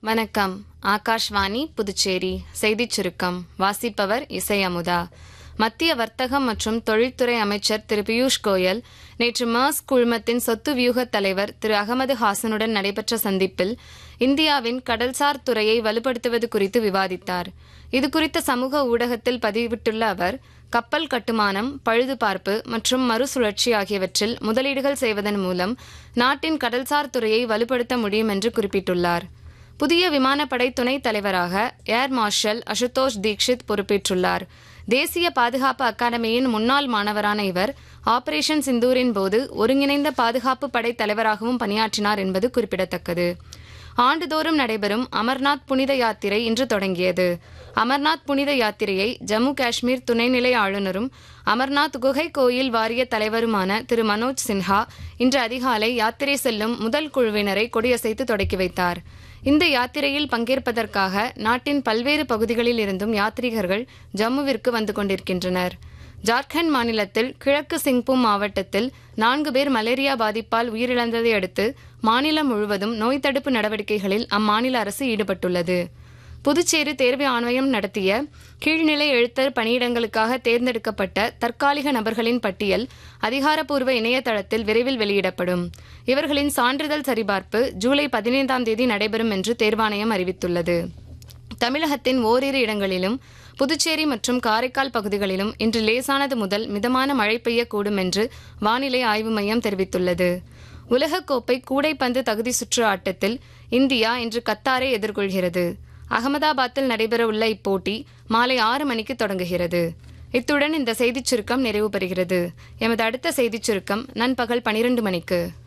வணக்கம் ஆகாஷ்வாணி புதுச்சேரி செய்திச் சுருக்கம் வாசிப்பவர் இசை அமுதா மத்திய வர்த்தகம் மற்றும் தொழில்துறை அமைச்சர் திரு பியூஷ் கோயல் நேற்று மாஸ் குழுமத்தின் சொத்து வியூக தலைவர் திரு அகமது ஹாசனுடன் நடைபெற்ற சந்திப்பில் இந்தியாவின் கடல்சார் துறையை வலுப்படுத்துவது குறித்து விவாதித்தார் இதுகுறித்த சமூக ஊடகத்தில் பதிவிட்டுள்ள அவர் கப்பல் கட்டுமானம் பழுதுபார்ப்பு மற்றும் மறுசுழற்சி ஆகியவற்றில் முதலீடுகள் செய்வதன் மூலம் நாட்டின் கடல்சார் துறையை வலுப்படுத்த முடியும் என்று குறிப்பிட்டுள்ளார் புதிய விமானப்படை துணைத் தலைவராக ஏர் மார்ஷல் அசுதோஷ் தீக்ஷித் பொறுப்பேற்றுள்ளார் தேசிய பாதுகாப்பு அகாடமியின் முன்னாள் மாணவரான இவர் ஆபரேஷன் சிந்தூரின் போது ஒருங்கிணைந்த பாதுகாப்பு படை தலைவராகவும் பணியாற்றினார் என்பது குறிப்பிடத்தக்கது ஆண்டுதோறும் நடைபெறும் அமர்நாத் புனித யாத்திரை இன்று தொடங்கியது அமர்நாத் புனித யாத்திரையை ஜம்மு காஷ்மீர் துணைநிலை ஆளுநரும் அமர்நாத் குகை கோயில் வாரிய தலைவருமான திரு மனோஜ் சின்ஹா இன்று அதிகாலை யாத்திரை செல்லும் முதல் குழுவினரை கொடியசைத்து தொடக்கி வைத்தார் இந்த யாத்திரையில் பங்கேற்பதற்காக நாட்டின் பல்வேறு பகுதிகளில் இருந்தும் யாத்ரீகர்கள் ஜம்முவிற்கு வந்து கொண்டிருக்கின்றனர் ஜார்க்கண்ட் மாநிலத்தில் கிழக்கு சிங்பூம் மாவட்டத்தில் நான்கு பேர் மலேரியா பாதிப்பால் உயிரிழந்ததை அடுத்து மாநிலம் முழுவதும் நோய் தடுப்பு நடவடிக்கைகளில் அம்மாநில அரசு ஈடுபட்டுள்ளது புதுச்சேரி தேர்வு ஆணையம் நடத்திய கீழ்நிலை எழுத்தர் பணியிடங்களுக்காக தேர்ந்தெடுக்கப்பட்ட தற்காலிக நபர்களின் பட்டியல் அதிகாரப்பூர்வ இணையதளத்தில் விரைவில் வெளியிடப்படும் இவர்களின் சான்றிதழ் சரிபார்ப்பு ஜூலை பதினைந்தாம் தேதி நடைபெறும் என்று தேர்வாணையம் அறிவித்துள்ளது தமிழகத்தின் ஓரிரு இடங்களிலும் புதுச்சேரி மற்றும் காரைக்கால் பகுதிகளிலும் இன்று லேசானது முதல் மிதமான மழை பெய்யக்கூடும் என்று வானிலை ஆய்வு மையம் தெரிவித்துள்ளது உலகக்கோப்பை கூடைப்பந்து தகுதி சுற்று ஆட்டத்தில் இந்தியா இன்று கத்தாரை எதிர்கொள்கிறது அகமதாபாத்தில் நடைபெறவுள்ள இப்போட்டி மாலை ஆறு மணிக்கு தொடங்குகிறது இத்துடன் இந்த செய்திச் சுருக்கம் நிறைவு பெறுகிறது எமது அடுத்த செய்திச் சுருக்கம் நண்பகல் பனிரெண்டு மணிக்கு